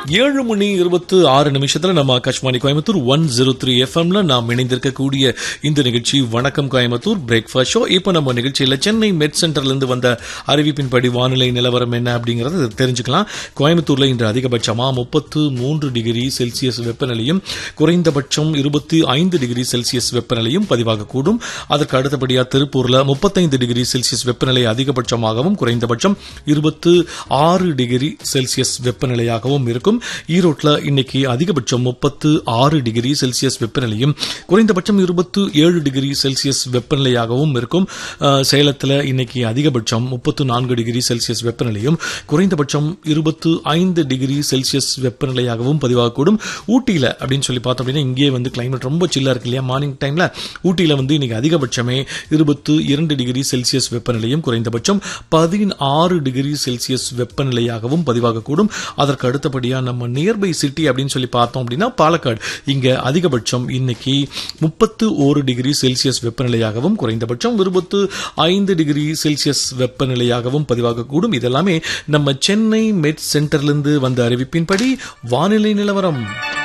ஏழு மணி இருபத்து ஆறு நிமிஷத்துல நம்ம Akashvani Coimbatore one zero three எஃப்எம்ல நாம் இணைந்திருக்கக்கூடிய இந்த நிகழ்ச்சி வணக்கம் கோயம்புத்தூர் பிரேக்ஃபாஸ்ட் ஷோ இப்போ நம்ம நிகழ்ச்சியில் சென்னை மெட் சென்டர்ல இருந்து வந்த அறிவிப்பின்படி வானிலை நிலவரம் என்ன அப்படிங்கறத தெரிஞ்சுக்கலாம் கோயம்புத்தூர்ல இன்று அதிகபட்சமா முப்பத்து மூன்று டிகிரி செல்சியஸ் வெப்பநிலையும் குறைந்தபட்சம் இருபத்தி ஐந்து டிகிரி செல்சியஸ் வெப்பநிலையும் பதிவாகக்கூடும் அதற்கு அடுத்தபடியா திருப்பூர்ல முப்பத்தைந்து டிகிரி செல்சியஸ் வெப்பநிலை அதிகபட்சமாகவும் குறைந்தபட்சம் இருபத்து ஆறு டிகிரி செல்சியஸ் வெப்பநிலையாகவும் இருக்கும் ஈரோட்டில் இன்னைக்கு அதிகபட்சம் முப்பத்து ஆறு டிகிரி செல்சியஸ் வெப்பநிலையும் குறைந்தபட்சம் இருபத்து ஏழு டிகிரி செல்சியஸ் வெப்பநிலையாகவும் இருக்கும் அஹ், சேலத்தில் இன்னைக்கு அதிகபட்சம் முப்பத்து நான்கு டிகிரி செல்சியஸ் வெப்பநிலையும் குறைந்தபட்சம் இருபத்து ஐந்து டிகிரி செல்சியஸ் வெப்பநிலையாகவும் பதிவாகக்கூடும் ஊட்டியில் அப்படின்னு சொல்லி பார்த்தோம் அப்படின்னா இங்கேயே வந்து கிளைமேட் ரொம்ப சில்லா இருக்கு இல்லையா மார்னிங் டைம்ல ஊட்டியில் வந்து இன்னைக்கு அதிகபட்சமே இருபத்து இரண்டு டிகிரி செல்சியஸ் வெப்பநிலையும் குறைந்தபட்சம் பதினாறு டிகிரி செல்சியஸ் வெப்பநிலையாகவும் பதிவாகக்கூடும் அதற்கு அடுத்தபடியாக நம்ம நியர்பை சிட்டி அப்படின்னு சொல்லி பார்த்தோம் அப்படின்னா பாலக்காடு இங்க அதிகபட்சம் இன்னைக்கு முப்பத்து ஒரு டிகிரி செல்சியஸ் வெப்பநிலையாகவும் குறைந்தபட்சம் இருபத்து ஐந்து டிகிரி செல்சியஸ் வெப்பநிலையாகவும் பதிவாகக்கூடும் இதெல்லாமே நம்ம சென்னை மெட் சென்டர்லேருந்து வந்த அறிவிப்பின்படி வானிலை நிலவரம்